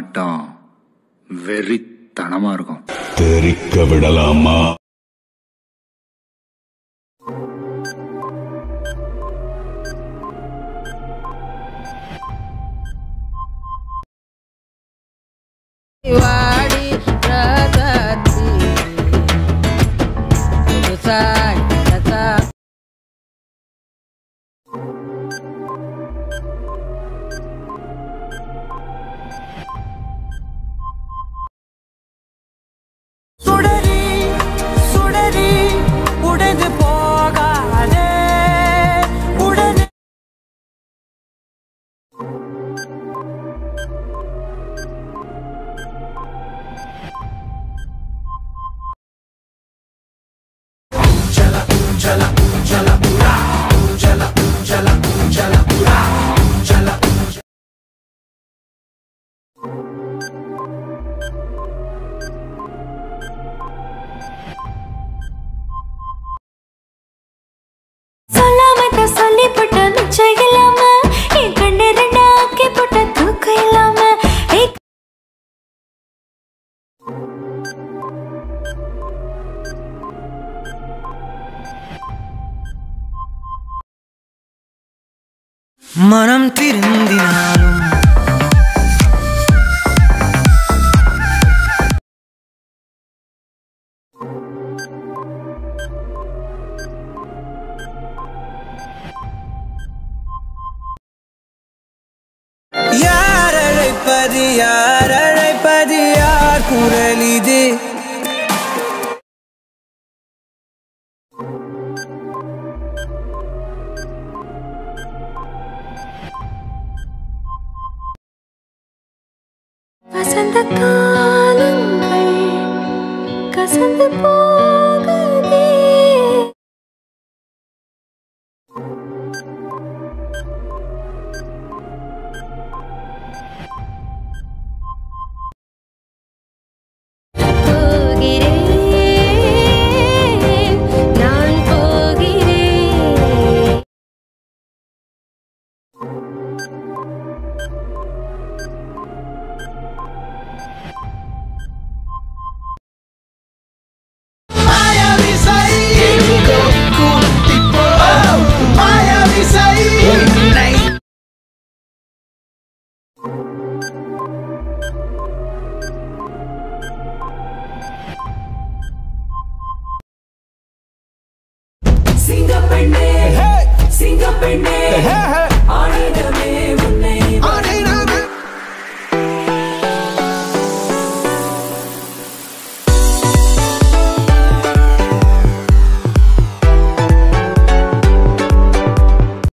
ஆட்டம் வெறித்தனமா இருக்கும் தெரிக்க விடலாமா வாடி ராசாத்தி புதுசாய் ரசா சுடரி சுடரி உடைந்து போகாதே உடனே சொல்லாம சொல்லி போட்ட மிச்சம் இல்லாம என் கண்ணு ரெண்டு ஆக்கி போட்ட தூக்கம் இல்லாம ஏய் மனம் திருந்தினாலும் யார் அழைப்பது யார் அழைப்பது யார் குரல் இது வசந்த காலங்கள் கசந்து போகுதே போகிறேன் நான் போகிறேன் சிங்கப்பெண்ணே சிங்கப்பெண்ணே